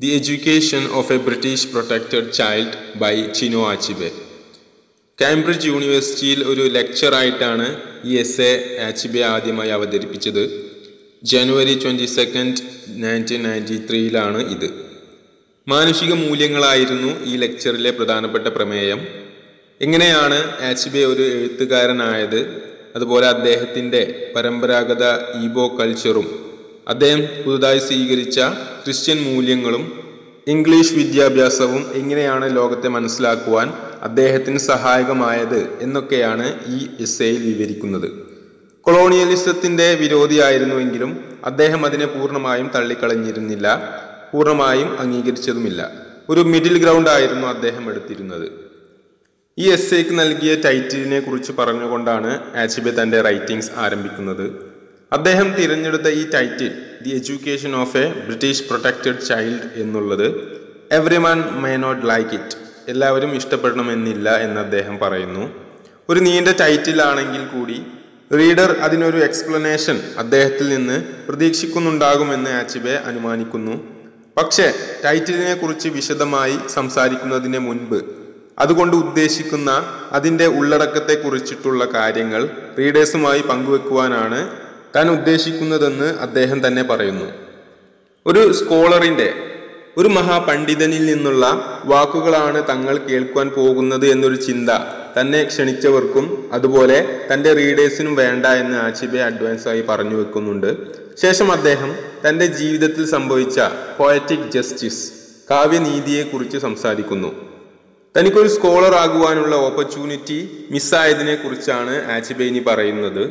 The education of a British protected child by Chinua Achebe Cambridge യൂണിവേഴ്സിറ്റിയിൽ ഒരു ലെക്ചറായിട്ടാണ് ഈ എസ് എ ആച്ചിബെ ആദ്യമായി അവതരിപ്പിച്ചത് January twenty second nineteen ninety ത്രീയിലാണ് ഇത് മാനുഷിക മൂല്യങ്ങളായിരുന്നു ഈ ലെക്ചറിലെ പ്രധാനപ്പെട്ട പ്രമേയം എങ്ങനെയാണ് ആച്ചിബെ ഒരു എഴുത്തുകാരനായത് അതുപോലെ അദ്ദേഹത്തിൻ്റെ പരമ്പരാഗത ഈബോ കൾച്ചറും അദ്ദേഹം പുതുതായി സ്വീകരിച്ച ക്രിസ്ത്യൻ മൂല്യങ്ങളും ഇംഗ്ലീഷ് വിദ്യാഭ്യാസവും എങ്ങനെയാണ് ലോകത്തെ മനസ്സിലാക്കുവാൻ അദ്ദേഹത്തിന് സഹായകമായത് എന്നൊക്കെയാണ് ഈ എസ്സേയിൽ വിവരിക്കുന്നത് കൊളോണിയലിസത്തിൻ്റെ വിരോധിയായിരുന്നുവെങ്കിലും അദ്ദേഹം അതിനെ പൂർണ്ണമായും തള്ളിക്കളഞ്ഞിരുന്നില്ല പൂർണ്ണമായും അംഗീകരിച്ചതുമില്ല ഒരു മിഡിൽ ഗ്രൗണ്ട് ആയിരുന്നു അദ്ദേഹം എടുത്തിരുന്നത് ഈ എസ്സേക്ക് നൽകിയ ടൈറ്റിലിനെ കുറിച്ച് പറഞ്ഞുകൊണ്ടാണ് ആച്ചിബെ തൻ്റെ റൈറ്റിംഗ്സ് ആരംഭിക്കുന്നത് അദ്ദേഹം തിരഞ്ഞെടുത്ത ഈ title the education of a British protected child എന്നുള്ളത് everyone may not like it എല്ലാവരും ഇഷ്ടപ്പെടണമെന്നില്ല എന്ന് അദ്ദേഹം പറയുന്നു ഒരു നീണ്ട ടൈറ്റിലാണെങ്കിൽ കൂടി റീഡർ അതിനൊരു എക്സ്പ്ലനേഷൻ അദ്ദേഹത്തിൽ നിന്ന് പ്രതീക്ഷിക്കുന്നുണ്ടാകുമെന്ന് ആച്ചിബെ അനുമാനിക്കുന്നു പക്ഷേ ടൈറ്റിലിനെ കുറിച്ച് വിശദമായി സംസാരിക്കുന്നതിന് മുൻപ് അതുകൊണ്ട് ഉദ്ദേശിക്കുന്ന അതിൻ്റെ ഉള്ളടക്കത്തെക്കുറിച്ചിട്ടുള്ള കാര്യങ്ങൾ റീഡേഴ്സുമായി പങ്കുവെക്കുവാനാണ് താൻ ഉദ്ദേശിക്കുന്നതെന്ന് അദ്ദേഹം തന്നെ പറയുന്നു ഒരു സ്കോളറിൻ്റെ ഒരു മഹാപണ്ഡിതനിൽ നിന്നുള്ള വാക്കുകളാണ് തങ്ങൾ കേൾക്കുവാൻ പോകുന്നത് എന്നൊരു ചിന്ത തന്നെ ക്ഷണിച്ചവർക്കും അതുപോലെ തൻ്റെ റീഡേഴ്സിനും വേണ്ട എന്ന് ആച്ചിബെ അഡ്വാൻസ് ആയി പറഞ്ഞു വെക്കുന്നുണ്ട് ശേഷം അദ്ദേഹം തൻ്റെ ജീവിതത്തിൽ സംഭവിച്ച പോയറ്റിക് ജസ്റ്റിസ് കാവ്യനീതിയെക്കുറിച്ച് സംസാരിക്കുന്നു തനിക്കൊരു സ്കോളർ ആകുവാനുള്ള ഓപ്പർച്യൂണിറ്റി മിസ്സായതിനെ കുറിച്ചാണ് ആച്ചിബെയിനി പറയുന്നത്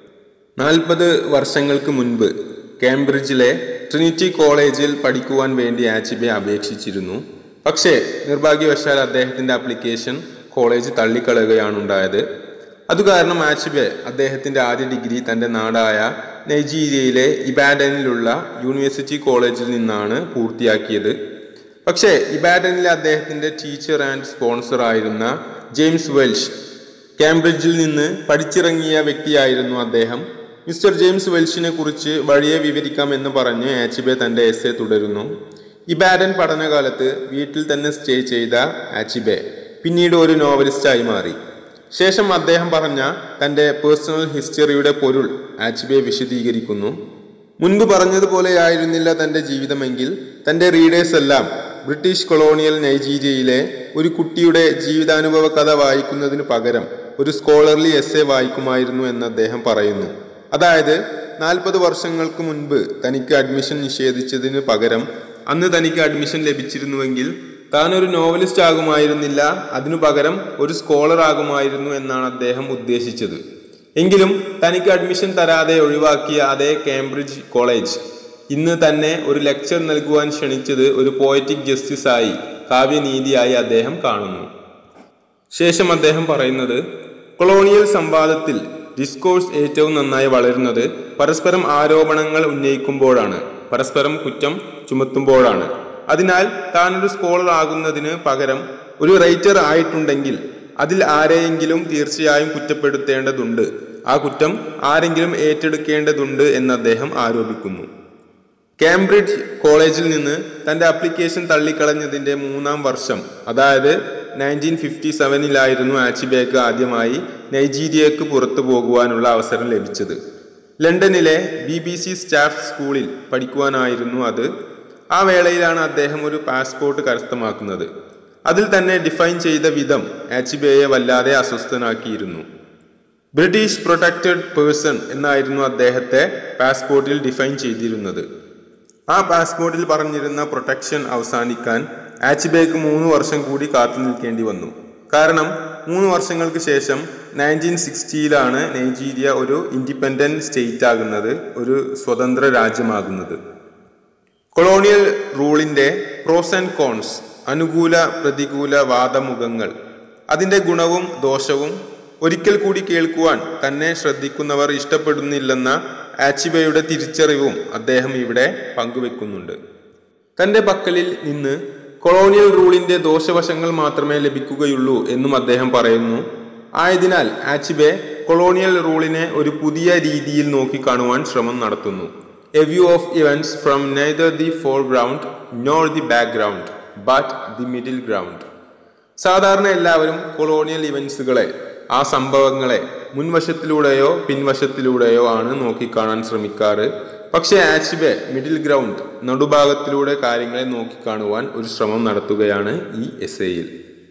നാൽപ്പത് വർഷങ്ങൾക്ക് മുൻപ് കേംബ്രിഡ്ജിലെ ട്രിനിറ്റി കോളേജിൽ പഠിക്കുവാൻ വേണ്ടി ആച്ചിബെ അപേക്ഷിച്ചിരുന്നു പക്ഷേ നിർഭാഗ്യവശാൽ അദ്ദേഹത്തിൻ്റെ ആപ്ലിക്കേഷൻ കോളേജ് തള്ളിക്കളയുകയാണ് ഉണ്ടായത് അതുകാരണം ആച്ചിബെ അദ്ദേഹത്തിൻ്റെ ആദ്യ ഡിഗ്രി തൻ്റെ നാടായ നൈജീരിയയിലെ ഇബാഡനിലുള്ള യൂണിവേഴ്സിറ്റി കോളേജിൽ നിന്നാണ് പൂർത്തിയാക്കിയത് പക്ഷേ ഇബാഡനിലെ അദ്ദേഹത്തിൻ്റെ ടീച്ചർ ആൻഡ് സ്പോൺസർ ആയിരുന്ന ജെയിംസ് വെൽഷ് കാംബ്രിഡ്ജിൽ നിന്ന് പഠിച്ചിറങ്ങിയ വ്യക്തിയായിരുന്നു അദ്ദേഹം മിസ്റ്റർ ജെയിംസ് വെൽഷിനെ കുറിച്ച് വഴിയെ വിവരിക്കാമെന്ന് പറഞ്ഞ് ആച്ചിബെ തൻ്റെ എസ്സെ തുടരുന്നു ഇബാഡൻ പഠനകാലത്ത് വീട്ടിൽ തന്നെ സ്റ്റേ ചെയ്ത ആച്ചിബെ പിന്നീട് ഒരു നോവലിസ്റ്റായി മാറി ശേഷം അദ്ദേഹം പറഞ്ഞ തൻ്റെ പേഴ്സണൽ ഹിസ്റ്ററിയുടെ പൊരുൾ ആച്ചിബെ വിശദീകരിക്കുന്നു മുൻപ് പറഞ്ഞതുപോലെയായിരുന്നില്ല തൻ്റെ ജീവിതമെങ്കിൽ തൻ്റെ റീഡേഴ്സ് എല്ലാം ബ്രിട്ടീഷ് കൊളോണിയൽ നൈജീരിയയിലെ ഒരു കുട്ടിയുടെ ജീവിതാനുഭവ കഥ വായിക്കുന്നതിന് പകരം ഒരു സ്കോളർലി എസ്സെ വായിക്കുമായിരുന്നു എന്ന് അദ്ദേഹം പറയുന്നു അതായത് നാൽപ്പത് വർഷങ്ങൾക്ക് മുൻപ് തനിക്ക് അഡ്മിഷൻ നിഷേധിച്ചതിന് പകരം അന്ന് തനിക്ക് അഡ്മിഷൻ ലഭിച്ചിരുന്നുവെങ്കിൽ താൻ ഒരു നോവലിസ്റ്റ് ആകുമായിരുന്നില്ല അതിനു പകരം ഒരു സ്കോളർ ആകുമായിരുന്നു എന്നാണ് അദ്ദേഹം ഉദ്ദേശിച്ചത് എങ്കിലും തനിക്ക് അഡ്മിഷൻ തരാതെ ഒഴിവാക്കിയ അതേ കേംബ്രിഡ്ജ് കോളേജ് ഇന്ന് തന്നെ ഒരു ലെക്ചർ നൽകുവാൻ ക്ഷണിച്ചത് ഒരു പോയറ്റിക് ജസ്റ്റിസായി കാവ്യനീതിയായി അദ്ദേഹം കാണുന്നു ശേഷം അദ്ദേഹം പറയുന്നത് കൊളോണിയൽ സംവാദത്തിൽ ഡിസ്കോഴ്സ് ഏറ്റവും നന്നായി വളരുന്നത് പരസ്പരം ആരോപണങ്ങൾ ഉന്നയിക്കുമ്പോഴാണ് പരസ്പരം കുറ്റം ചുമത്തുമ്പോഴാണ് അതിനാൽ താനൊരു സ്കോളർ ആകുന്നതിന് പകരം ഒരു റൈറ്റർ ആയിട്ടുണ്ടെങ്കിൽ അതിൽ ആരെയെങ്കിലും തീർച്ചയായും കുറ്റപ്പെടുത്തേണ്ടതുണ്ട് ആ കുറ്റം ആരെങ്കിലും ഏറ്റെടുക്കേണ്ടതുണ്ട് എന്ന് അദ്ദേഹം ആരോപിക്കുന്നു കേംബ്രിഡ്ജ് കോളേജിൽ നിന്ന് തന്റെ ആപ്ലിക്കേഷൻ തള്ളിക്കളഞ്ഞതിന്റെ മൂന്നാം വർഷം അതായത് നയൻറ്റീൻ ഫിഫ്റ്റി സെവനിലായിരുന്നു ആച്ചിബേക്ക് ആദ്യമായി നൈജീരിയക്ക് പുറത്തു പോകുവാനുള്ള അവസരം ലഭിച്ചത് ലണ്ടനിലെ ബി ബി സി സ്റ്റാഫ് സ്കൂളിൽ പഠിക്കുവാനായിരുന്നു അത് ആ വേളയിലാണ് അദ്ദേഹം ഒരു പാസ്പോർട്ട് കരസ്ഥമാക്കുന്നത് അതിൽ തന്നെ ഡിഫൈൻ ചെയ്ത വിധം ആച്ചിബേയെ വല്ലാതെ അസ്വസ്ഥനാക്കിയിരുന്നു ബ്രിട്ടീഷ് പ്രൊട്ടക്റ്റഡ് പേഴ്സൺ എന്നായിരുന്നു അദ്ദേഹത്തെ പാസ്പോർട്ടിൽ ഡിഫൈൻ ചെയ്തിരുന്നത് ആ പാസ്പോർട്ടിൽ പറഞ്ഞിരുന്ന പ്രൊട്ടക്ഷൻ അവസാനിക്കാൻ ആച്ചിബേക്ക് മൂന്ന് വർഷം കൂടി കാത്തു നിൽക്കേണ്ടി വന്നു കാരണം മൂന്ന് വർഷങ്ങൾക്ക് ശേഷം നയൻറ്റീൻ സിക്സ്റ്റിയിലാണ് നൈജീരിയ ഒരു ഇൻഡിപെൻഡന്റ് സ്റ്റേറ്റ് ആകുന്നത് ഒരു സ്വതന്ത്ര രാജ്യമാകുന്നത് കൊളോണിയൽ റൂളിന്റെ പ്രോസ് ആൻഡ് കോൺസ് അനുകൂല പ്രതികൂല വാദമുഖങ്ങൾ അതിന്റെ ഗുണവും ദോഷവും ഒരിക്കൽ കൂടി കേൾക്കുവാൻ തന്നെ ശ്രദ്ധിക്കുന്നവർ ഇഷ്ടപ്പെടുന്നില്ലെന്ന ആച്ചിബയുടെ തിരിച്ചറിവും അദ്ദേഹം ഇവിടെ പങ്കുവെക്കുന്നുണ്ട് തന്റെ പക്കലിൽ നിന്ന് കൊളോണിയൽ റൂളിന്റെ ദോഷവശങ്ങൾ മാത്രമേ ലഭിക്കുകയുള്ളൂ എന്നും അദ്ദേഹം പറയുന്നു ആയതിനാൽ ആച്ചിബെ കൊളോണിയൽ റൂളിനെ ഒരു പുതിയ രീതിയിൽ നോക്കിക്കാണുവാൻ ശ്രമം നടത്തുന്നു a view of events from neither the foreground nor the background but the middle ground സാധാരണ എല്ലാവരും കൊളോണിയൽ ഇവൻറ്റ്സുകളെ ആ സംഭവങ്ങളെ മുൻവശത്തിലൂടെയോ പിൻവശത്തിലൂടെയോ ആണ് നോക്കിക്കാണാൻ ശ്രമിക്കാറ് പക്ഷേ ആച്ചിബെ മിഡിൽ ഗ്രൗണ്ട് നടുഭാഗത്തിലൂടെ കാര്യങ്ങളെ നോക്കിക്കാണുവാൻ ഒരു ശ്രമം നടത്തുകയാണ് ഈ എസ്സേയിൽ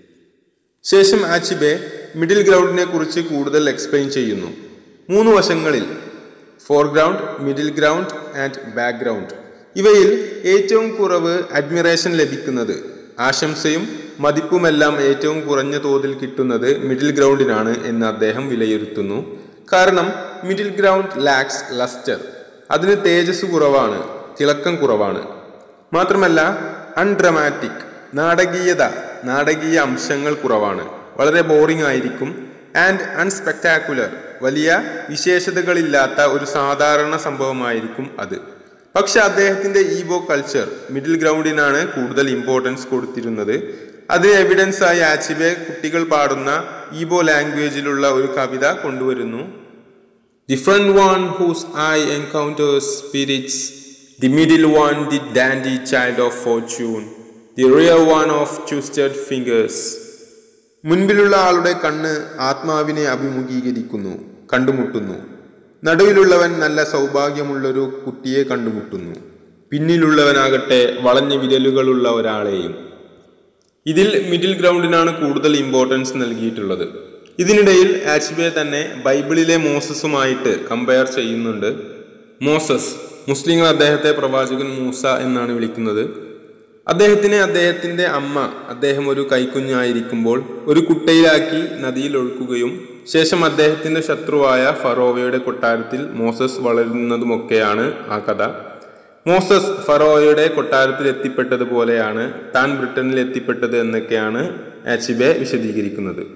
ശേഷം ആച്ചിബെ മിഡിൽ ഗ്രൗണ്ടിനെ കുറിച്ച് കൂടുതൽ എക്സ്പ്ലെയിൻ ചെയ്യുന്നു മൂന്ന് വശങ്ങളിൽ foreground middle ground and background ഇവയിൽ ഏറ്റവും കുറവ് അഡ്മിറേഷൻ ലഭിക്കുന്നത് ആശംസയും മതിപ്പുമെല്ലാം ഏറ്റവും കുറഞ്ഞ തോതിൽ കിട്ടുന്നത് മിഡിൽ ഗ്രൗണ്ടിനാണ് എന്ന് അദ്ദേഹം വിലയിരുത്തുന്നു കാരണം മിഡിൽ ഗ്രൗണ്ട് ലാക്സ് ലസ്റ്റർ അതിന് തേജസ് കുറവാണ് തിളക്കം കുറവാണ് മാത്രമല്ല അൺഡ്രമാറ്റിക് നാടകീയത നാടകീയ അംശങ്ങൾ കുറവാണ് വളരെ ബോറിംഗ് ആയിരിക്കും ആൻഡ് അൺസ്പെക്ടാക്കുലർ വലിയ വിശേഷതകളില്ലാത്ത ഒരു സാധാരണ സംഭവമായിരിക്കും അത് പക്ഷെ അദ്ദേഹത്തിന്റെ ഈബോ കൾച്ചർ മിഡിൽ ഗ്രൗണ്ടിനാണ് കൂടുതൽ ഇമ്പോർട്ടൻസ് കൊടുത്തിരുന്നത് അതിന് എവിഡൻസ് ആയി ആച്ചിബെ കുട്ടികൾ പാടുന്ന ഈബോ ലാംഗ്വേജിലുള്ള ഒരു കവിത കൊണ്ടുവരുന്നു The front one whose eye encounters spirits, the middle one the dandy child of fortune, the rear one of twisted fingers. മുൻപിലുള്ള ആളുടെ കണ്ണ് ആത്മാവിനെ അഭിമുഖീകരിക്കുന്നു കണ്ടുമുട്ടുന്നു നടുവിലുള്ളവൻ നല്ല സൗഭാഗ്യമുള്ളൊരു കുട്ടിയെ കണ്ടുമുട്ടുന്നു പിന്നിലുള്ളവനാകട്ടെ വളഞ്ഞ വിരലുകളുള്ള ഒരാളെയും ഇതിൽ മിഡിൽ ഗ്രൗണ്ടിനാണ് കൂടുതൽ ഇമ്പോർട്ടൻസ് നൽകിയിട്ടുള്ളത് ഇതിനിടയിൽ ആച്ച്ബെ തന്നെ ബൈബിളിലെ മോസസുമായിട്ട് കമ്പയർ ചെയ്യുന്നുണ്ട് മോസസ് മുസ്ലിങ്ങൾ അദ്ദേഹത്തെ പ്രവാചകൻ മൂസ എന്നാണ് വിളിക്കുന്നത് അദ്ദേഹത്തിനെ അദ്ദേഹത്തിന്റെ അമ്മ അദ്ദേഹം ഒരു കൈക്കുഞ്ഞായിരിക്കുമ്പോൾ ഒരു കുട്ടയിലാക്കി നദിയിൽ ഒഴുക്കുകയും ശേഷം അദ്ദേഹത്തിന്റെ ശത്രുവായ ഫറോവയുടെ കൊട്ടാരത്തിൽ മോസസ് വളരുന്നതുമൊക്കെയാണ് ആ കഥ മോസസ് ഫറോവയുടെ കൊട്ടാരത്തിൽ എത്തിപ്പെട്ടതുപോലെയാണ് താൻ ബ്രിട്ടനിൽ എത്തിപ്പെട്ടത് എന്നൊക്കെയാണ് ആച്ചിബെ വിശദീകരിക്കുന്നത്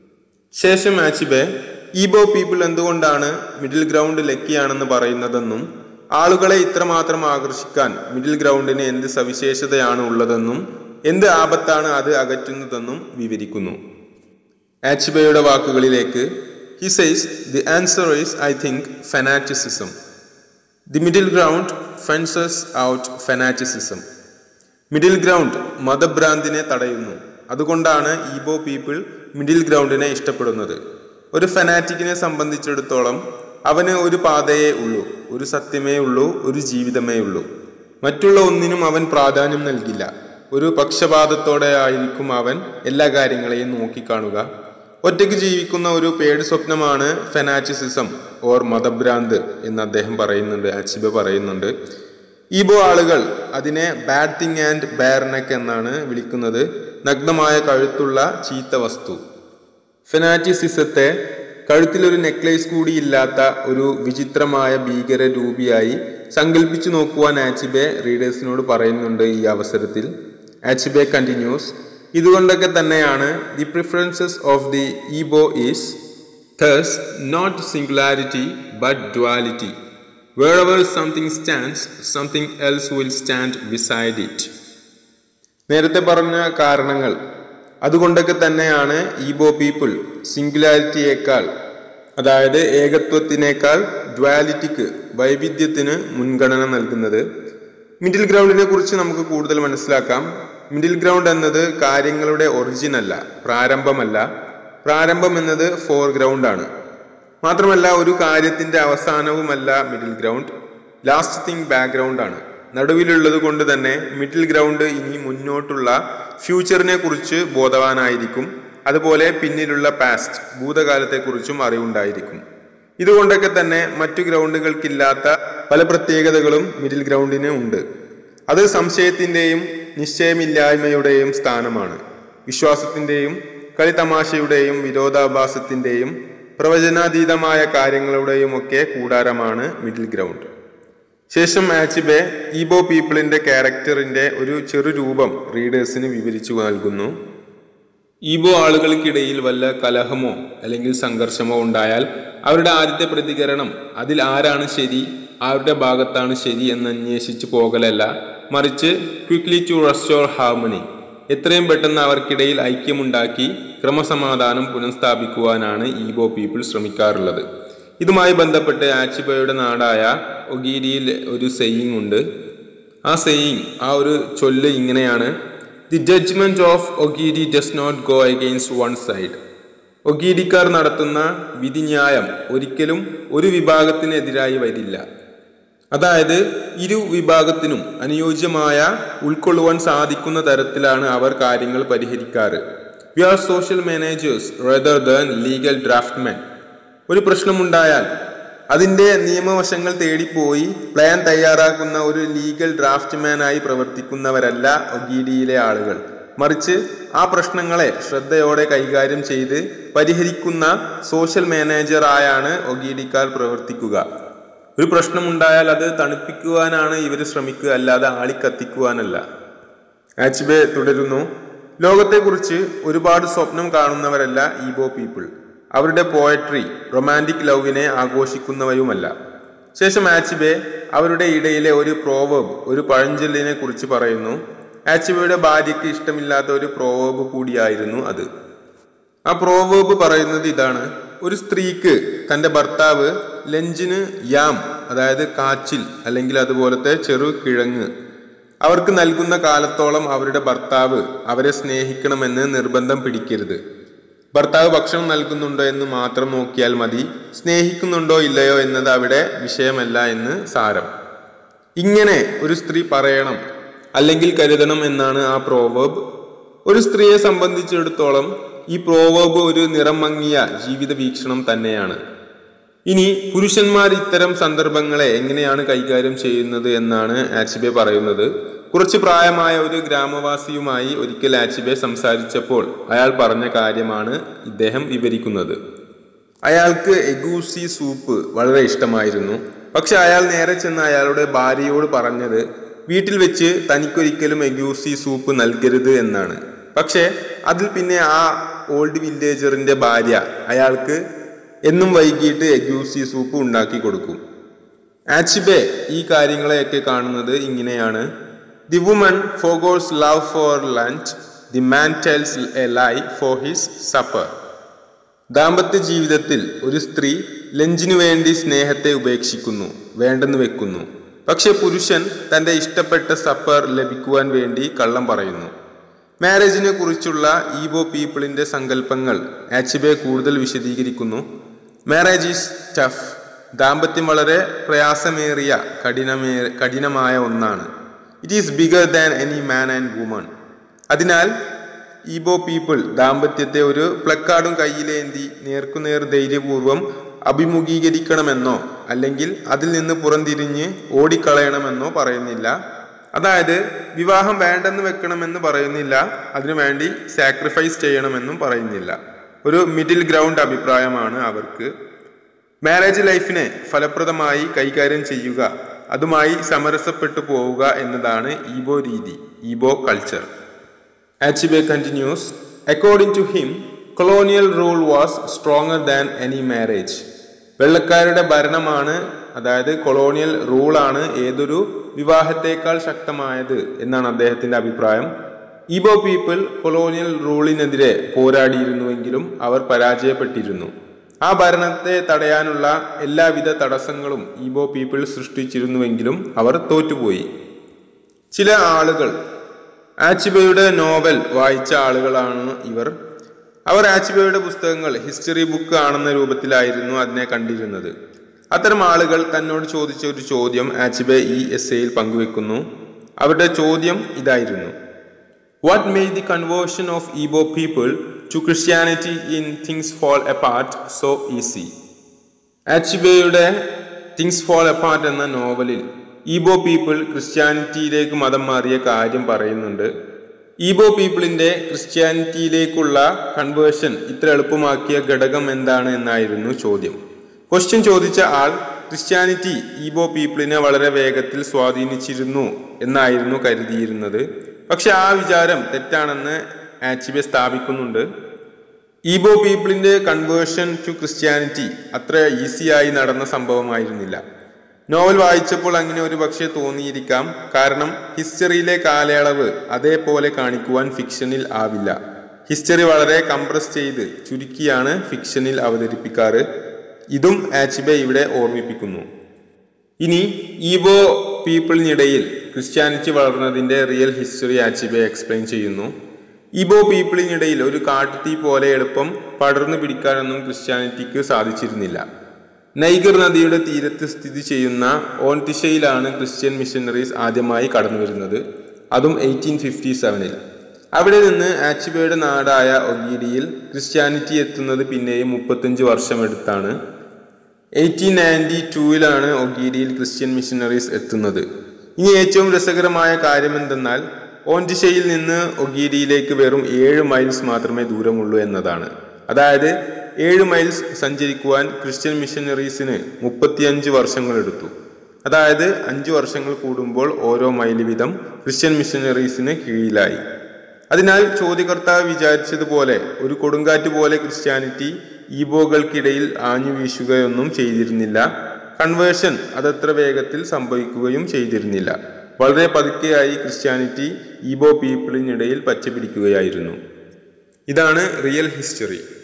ശേഷം ആച്ചിബെ ഈബോ പീപ്പിൾ എന്തുകൊണ്ടാണ് മിഡിൽ ഗ്രൗണ്ട് ലക്കിയാണെന്ന് പറയുന്നതെന്നും ആളുകളെ ഇത്രമാത്രം ആകർഷിക്കാൻ മിഡിൽ ഗ്രൗണ്ടിന് എന്ത് സവിശേഷതയാണ് ഉള്ളതെന്നും എന്ത് ആപത്താണ് അത് അകറ്റുന്നതെന്നും വിവരിക്കുന്നു ആച്ചിബയുടെ വാക്കുകളിലേക്ക് he says the answer is I think fanaticism the middle ground fences out fanaticism middle ground മതഭ്രാന്തിനെ തടയുന്നു അതുകൊണ്ടാണ് ഈബോ പീപ്പിൾ മിഡിൽ ഗ്രൗണ്ടിനെ ഇഷ്ടപ്പെടുന്നത് ഒരു ഫെനാറ്റിക്കിനെ സംബന്ധിച്ചിടത്തോളം അവന് ഒരു പാതയേ ഉള്ളൂ ഒരു സത്യമേ ഉള്ളൂ ഒരു ജീവിതമേ ഉള്ളൂ മറ്റുള്ള ഒന്നിനും അവൻ പ്രാധാന്യം നൽകില്ല ഒരു പക്ഷപാതത്തോടെ ആയിരിക്കും അവൻ എല്ലാ കാര്യങ്ങളെയും നോക്കിക്കാണുക ഒറ്റയ്ക്ക് ജീവിക്കുന്ന ഒരു പേടി സ്വപ്നമാണ് ഫെനാറ്റിസിസം ഓർ മതഭ്രാന്ത് എന്ന് അദ്ദേഹം പറയുന്നുണ്ട് അച്ചിബ പറയുന്നുണ്ട് ഈബോ ആളുകൾ അതിനെ ബാഡ് തിങ് ആൻഡ് ബാർനെക്ക് എന്നാണ് വിളിക്കുന്നത് നഗ്നമായ കഴുത്തുള്ള ചീത്ത വസ്തു ഫെനാറ്റിസിസത്തെ കഴുത്തിലൊരു നെക്ലേസ് കൂടി ഇല്ലാത്ത ഒരു വിചിത്രമായ ഭീകര രൂപിയായി സങ്കല്പിച്ചു നോക്കുവാൻ ആച്ചിബെ റീഡേഴ്സിനോട് പറയുന്നുണ്ട് ഈ അവസരത്തിൽ ആച്ചിബെ കണ്ടിന്യൂസ് ഇതുകൊണ്ടൊക്കെ തന്നെയാണ് the preferences of the Igbo is thus not singularity but duality wherever something stands something else will stand beside it നേരത്തെ പറഞ്ഞ കാരണങ്ങൾ അതുകൊണ്ടൊക്കെ തന്നെയാണ് ഈബോ പീപ്പിൾ സിംഗുലാരിറ്റിയേക്കാൾ അതായത് ഏകത്വത്തിനേക്കാൾ ഡ്വാലിറ്റിക്ക് വൈവിധ്യത്തിന് മുൻഗണന നൽകുന്നത് മിഡിൽ ഗ്രൗണ്ടിനെ കുറിച്ച് നമുക്ക് കൂടുതൽ മനസ്സിലാക്കാം മിഡിൽ ഗ്രൗണ്ട് എന്നത് കാര്യങ്ങളുടെ ഒറിജിൻ അല്ല പ്രാരംഭമല്ല പ്രാരംഭം എന്നത് ഫോർ ഗ്രൗണ്ട് ആണ് മാത്രമല്ല ഒരു കാര്യത്തിന്റെ അവസാനവുമല്ല middle ground last thing background ആണ് നടുവിലുള്ളത് കൊണ്ട് തന്നെ മിഡിൽ ഗ്രൗണ്ട് ഇനി മുന്നോട്ടുള്ള ഫ്യൂച്ചറിനെ കുറിച്ച് ബോധവാനായിരിക്കും അതുപോലെ പിന്നിലുള്ള പാസ്റ്റ് ഭൂതകാലത്തെക്കുറിച്ചും അറിവുണ്ടായിരിക്കും ഇതുകൊണ്ടൊക്കെ തന്നെ മറ്റു ഗ്രൗണ്ടുകൾക്കില്ലാത്ത പല പ്രത്യേകതകളും മിഡിൽ ഗ്രൗണ്ടിന് ഉണ്ട് അത് സംശയത്തിന്റെയും നിശ്ചയമില്ലായ്മയുടെയും സ്ഥാനമാണ് വിശ്വാസത്തിന്റെയും കളിതമാശയുടെയും വിരോധാഭാസത്തിന്റെയും പ്രവചനാതീതമായ കാര്യങ്ങളുടെയും ഒക്കെ കൂടാരമാണ് മിഡിൽ ഗ്രൗണ്ട് ശേഷം ആച്ചിബെ ഈബോ പീപ്പിളിന്റെ ക്യാരക്ടറിന്റെ ഒരു ചെറു രൂപം റീഡേഴ്സിന് വിവരിച്ചു നൽകുന്നു ഈബോ ആളുകൾക്കിടയിൽ വല്ല കലഹമോ അല്ലെങ്കിൽ സംഘർഷമോ ഉണ്ടായാൽ അവരുടെ ആദ്യത്തെ പ്രതികരണം അതിൽ ആരാണ് ശരി ആരുടെ ഭാഗത്താണ് ശരി എന്ന് അന്വേഷിച്ചു പോകലല്ല മറിച്ച് ക്വിക്ലി ടു റെസ്റ്റോർ ഹാർമണി എത്രയും പെട്ടെന്ന് അവർക്കിടയിൽ ഐക്യമുണ്ടാക്കി ക്രമസമാധാനം പുനഃസ്ഥാപിക്കുവാനാണ് ഈബോ പീപ്പിൾ ശ്രമിക്കാറുള്ളത് ഇതുമായി ബന്ധപ്പെട്ട് ആച്ചിബയുടെ നാടായ ഒഗീരിയിൽ ഒരു സെയിങ് ഉണ്ട് ആ സെയിങ് ആ ഒരു ചൊല്ല് ഇങ്ങനെയാണ് ദി ജഡ്ജ്മെന്റ് ഓഫ് ഒഗീരി does not go against one side ഒഗീരിക്കാർ നടത്തുന്ന വിധിന്യായം ഒരിക്കലും ഒരു വിഭാഗത്തിനെതിരായി വരില്ല അതായത് ഇരു വിഭാഗത്തിനും അനുയോജ്യമായ ഉൾക്കൊള്ളുവാൻ സാധിക്കുന്ന തരത്തിലാണ് അവർ കാര്യങ്ങൾ പരിഹരിക്കാറ് we are social managers rather than legal draftsmen ഒരു പ്രശ്നമുണ്ടായാൽ അതിൻ്റെ നിയമവശങ്ങൾ തേടിപ്പോയി പ്ലാൻ തയ്യാറാക്കുന്ന ഒരു ലീഗൽ ഡ്രാഫ്റ്റ്മാനായി പ്രവർത്തിക്കുന്നവരല്ല ഒഗീഡിയിലെ ആളുകൾ മറിച്ച് ആ പ്രശ്നങ്ങളെ ശ്രദ്ധയോടെ കൈകാര്യം ചെയ്ത് പരിഹരിക്കുന്ന സോഷ്യൽ മാനേജർ ആയാണ് ഒഗീഡിക്കാർ പ്രവർത്തിക്കുക ഒരു പ്രശ്നമുണ്ടായാൽ അത് തണുപ്പിക്കുവാനാണ് ഇവർ ശ്രമിക്കുക അല്ലാതെ ആളിക്കത്തിക്കുവാനല്ല ആച്ചിബെ തുടരുന്നു ലോകത്തെക്കുറിച്ച് ഒരുപാട് സ്വപ്നം കാണുന്നവരല്ല ഈബോ പീപ്പിൾ അവരുടെ പോയട്രി റൊമാൻറ്റിക് ലവിനെ ആഘോഷിക്കുന്നവയുമല്ല ശേഷം ആച്ചിബെ അവരുടെ ഇടയിലെ ഒരു പ്രോവേബ് ഒരു പഴഞ്ചൊല്ലിനെ കുറിച്ച് പറയുന്നു ആച്ചിബയുടെ ഭാര്യയ്ക്ക് ഇഷ്ടമില്ലാത്ത ഒരു പ്രോവേബ് കൂടിയായിരുന്നു അത് ആ പ്രോവേബ് പറയുന്നത് ഇതാണ് ഒരു സ്ത്രീക്ക് തൻ്റെ ഭർത്താവ് ലഞ്ചിന് യാം അതായത് കാച്ചിൽ അല്ലെങ്കിൽ അതുപോലത്തെ ചെറു കിഴങ്ങ് അവർക്ക് നൽകുന്ന കാലത്തോളം അവരുടെ ഭർത്താവ് അവരെ സ്നേഹിക്കണമെന്ന് നിർബന്ധം പിടിക്കരുത് ഭർത്താവ് ഭക്ഷണം നൽകുന്നുണ്ടോ എന്ന് മാത്രം നോക്കിയാൽ മതി സ്നേഹിക്കുന്നുണ്ടോ ഇല്ലയോ എന്നത് അവിടെ വിഷയമല്ല എന്ന് സാരം ഇങ്ങനെ ഒരു സ്ത്രീ പറയണം അല്ലെങ്കിൽ കരുതണം എന്നാണ് ആ പ്രോവേബ് ഒരു സ്ത്രീയെ സംബന്ധിച്ചിടത്തോളം ഈ പ്രോവേബ് ഒരു നിറം മങ്ങിയ ജീവിത വീക്ഷണം തന്നെയാണ് ഇനി പുരുഷന്മാർ ഇത്തരം സന്ദർഭങ്ങളെ എങ്ങനെയാണ് കൈകാര്യം ചെയ്യുന്നത് എന്നാണ് ആച്ചിബെ പറയുന്നത് കുറച്ച് പ്രായമായ ഒരു ഗ്രാമവാസിയുമായി ഒരിക്കൽ ആച്ചിബെ സംസാരിച്ചപ്പോൾ അയാൾ പറഞ്ഞ കാര്യമാണ് ഇദ്ദേഹം വിവരിക്കുന്നത് അയാൾക്ക് എഗൂസി സൂപ്പ് വളരെ ഇഷ്ടമായിരുന്നു പക്ഷെ അയാൾ നേരെ ചെന്ന് അയാളുടെ ഭാര്യയോട് പറഞ്ഞത് വീട്ടിൽ വെച്ച് തനിക്കൊരിക്കലും എഗൂസി സൂപ്പ് നൽകരുത് എന്നാണ് പക്ഷേ അതിൽ പിന്നെ ആ ഓൾഡ് വില്ലേജറിന്റെ ഭാര്യ അയാൾക്ക് എന്നും വൈകിട്ട് എഗ്യൂസി സൂപ്പ് ഉണ്ടാക്കി കൊടുക്കും ആച്ചിബെ ഈ കാര്യങ്ങളെയൊക്കെ കാണുന്നത് ഇങ്ങനെയാണ് the woman forgoes love for lunch the man tells a lie for his supper ദാമ്പത്യ ജീവിതത്തിൽ ഒരു സ്ത്രീ ലഞ്ചിനു വേണ്ടി സ്നേഹത്തെ ഉപേക്ഷിക്കുന്നു വേണ്ടെന്ന് വെക്കുന്നു പക്ഷെ പുരുഷൻ തന്റെ ഇഷ്ടപ്പെട്ട സപ്പർ ലഭിക്കുവാൻ വേണ്ടി കള്ളം പറയുന്നു മാരേജിനെ കുറിച്ചുള്ള ഈബോ പീപ്പിളിന്റെ സങ്കല്പങ്ങൾ ആച്ചിബെ കൂടുതൽ വിശദീകരിക്കുന്നു മാരേജ് ഈസ് ടഫ് ദാമ്പത്യം വളരെ പ്രയാസമേറിയ കഠിനമേ കഠിനമായ ഒന്നാണ് it is bigger than any man and woman അതിനാൽ ഈബോ പീപ്പിൾ ദാമ്പത്യത്തെ ഒരു പ്ലക്കാർഡും കയ്യിലേന്തി നേർക്കുനേർ ധൈര്യപൂർവം അഭിമുഖീകരിക്കണമെന്നോ അല്ലെങ്കിൽ അതിൽ നിന്ന് പുറംതിരിഞ്ഞ് ഓടിക്കളയണമെന്നോ പറയുന്നില്ല അതായത് വിവാഹം വേണ്ടെന്ന് വെക്കണമെന്ന് പറയുന്നില്ല അതിനുവേണ്ടി സാക്രിഫൈസ് ചെയ്യണമെന്നും പറയുന്നില്ല ഒരു മിഡിൽ ഗ്രൗണ്ട് അഭിപ്രായമാണ് അവർക്ക് മാരേജ് ലൈഫിനെ ഫലപ്രദമായി കൈകാര്യം ചെയ്യുക അതുമായി സമരസപ്പെട്ടു പോവുക എന്നതാണ് ഈബോ രീതി Igbo culture Achibe continues, according to him, colonial rule was stronger than any marriage. വെള്ളക്കാരുടെ ഭരണമാണ് അതായത് കൊളോണിയൽ റൂളാണ് ഏതൊരു വിവാഹത്തേക്കാൾ ശക്തമായത് എന്നാണ് അദ്ദേഹത്തിന്റെ അഭിപ്രായം ഈബോ പീപ്പിൾ കൊളോണിയൽ റൂളിനെതിരെ പോരാടിയിരുന്നുവെങ്കിലും അവർ പരാജയപ്പെട്ടിരുന്നു ആ ഭരണത്തെ തടയാനുള്ള എല്ലാവിധ തടസ്സങ്ങളും ഈബോ പീപ്പിൾ സൃഷ്ടിച്ചിരുന്നുവെങ്കിലും അവർ തോറ്റുപോയി ചില ആളുകൾ ആച്ചിബയുടെ നോവൽ വായിച്ച ആളുകളാണ് ഇവർ അവർ ആച്ചിബയുടെ പുസ്തകങ്ങൾ ഹിസ്റ്ററി ബുക്ക് ആണെന്ന രൂപത്തിലായിരുന്നു അതിനെ കണ്ടിരുന്നത് അത്തരം ആളുകൾ തന്നോട് ചോദിച്ച ഒരു ചോദ്യം ആച്ചിബെ ഈ എസ് എയിൽ പങ്കുവെക്കുന്നു അവരുടെ ചോദ്യം ഇതായിരുന്നു what made the conversion of Igbo people to Christianity in Things Fall Apart so easy ആച്ചിബയുടെ തിങ്സ് ഫോൾ എപ്പാർട്ട് എന്ന നോവലിൽ ഈബോ പീപ്പിൾ ക്രിസ്ത്യാനിറ്റിയിലേക്ക് മതം മാറിയ കാര്യം പറയുന്നുണ്ട് ഈബോ പീപ്പിളിന്റെ ക്രിസ്ത്യാനിറ്റിയിലേക്കുള്ള കൺവേർഷൻ ഇത്ര എളുപ്പമാക്കിയ ഘടകം എന്താണ് എന്നായിരുന്നു ചോദ്യം ക്വസ്റ്റ്യൻ ചോദിച്ച ആൾ ക്രിസ്ത്യാനിറ്റി ഈബോ പീപ്പിളിനെ വളരെ വേഗത്തിൽ സ്വാധീനിച്ചിരുന്നു എന്നായിരുന്നു കരുതിയിരുന്നത് പക്ഷെ ആ വിചാരം തെറ്റാണെന്ന് ആച്ചിബെ സ്ഥാപിക്കുന്നുണ്ട് ഈബോ പീപ്പിളിന്റെ കൺവേർഷൻ ടു ക്രിസ്ത്യാനിറ്റി അത്ര ഈസിയായി നടന്ന സംഭവമായിരുന്നില്ല നോവൽ വായിച്ചപ്പോൾ അങ്ങനെ ഒരു പക്ഷേ തോന്നിയിരിക്കാം കാരണം ഹിസ്റ്ററിയിലെ കാലയളവ് അതേപോലെ കാണിക്കുവാൻ ഫിക്ഷനിൽ ആവില്ല ഹിസ്റ്ററി വളരെ കംപ്രസ് ചെയ്ത് ചുരുക്കിയാണ് ഫിക്ഷനിൽ അവതരിപ്പിക്കാറ് ഇതും ആച്ചിബെ ഇവിടെ ഓർമ്മിപ്പിക്കുന്നു ഇനി ഈബോ പീപ്പിളിനിടയിൽ ക്രിസ്ത്യാനിറ്റി വളർന്നതിൻ്റെ റിയൽ ഹിസ്റ്ററി ആച്ചിബെ എക്സ്പ്ലെയിൻ ചെയ്യുന്നു ഈബോ പീപ്പിളിനിടയിൽ ഒരു കാട്ടുതീ പോലെ എളുപ്പം പടർന്നു പിടിക്കാനൊന്നും ക്രിസ്ത്യാനിറ്റിക്ക് സാധിച്ചിരുന്നില്ല നൈഗർ നദിയുടെ തീരത്ത് സ്ഥിതി ചെയ്യുന്ന ഓൺതിഷയിലാണ് ക്രിസ്ത്യൻ മിഷനറീസ് ആദ്യമായി കടന്നു വരുന്നത് അതും എയ്റ്റീൻ ഫിഫ്റ്റി സെവനിൽ അവിടെ നിന്ന് ആച്ചിബയുടെ നാടായ ഒഗീഡിയിൽ ക്രിസ്ത്യാനിറ്റി എത്തുന്നത് പിന്നെയും മുപ്പത്തഞ്ച് വർഷമെടുത്താണ് എയ്റ്റീൻ നയൻറ്റി ടൂവിലാണ് ഒഗീഡിയിൽ ക്രിസ്ത്യൻ മിഷനറീസ് എത്തുന്നത് ഇനി ഏറ്റവും രസകരമായ കാര്യം എന്തെന്നാൽ ഓൻറ്റിഷയിൽ നിന്ന് ഒഗീഡിയിലേക്ക് വെറും ഏഴ് മൈൽസ് മാത്രമേ ദൂരമുള്ളൂ എന്നതാണ് അതായത് ഏഴ് മൈൽസ് സഞ്ചരിക്കുവാൻ ക്രിസ്ത്യൻ മിഷനറീസിന് മുപ്പത്തിയഞ്ച് വർഷങ്ങളെടുത്തു അതായത് അഞ്ച് വർഷങ്ങൾ കൂടുമ്പോൾ ഓരോ മൈൽ വീതം ക്രിസ്ത്യൻ മിഷനറീസിന് കീഴിലായി അതിനാൽ ചോദ്യകർത്താവ് വിചാരിച്ചതുപോലെ ഒരു കൊടുങ്കാറ്റ് പോലെ ക്രിസ്ത്യാനിറ്റി ഈബോകൾക്കിടയിൽ ആഞ്ഞു വീശുകയൊന്നും ചെയ്തിരുന്നില്ല കൺവേർഷൻ അതത്ര വേഗത്തിൽ സംഭവിക്കുകയും ചെയ്തിരുന്നില്ല വളരെ പതുക്കെയായി ക്രിസ്ത്യാനിറ്റി ഈബോ പീപ്പിളിനിടയിൽ പച്ചപിടിക്കുകയായിരുന്നു ഇതാണ് റിയൽ ഹിസ്റ്ററി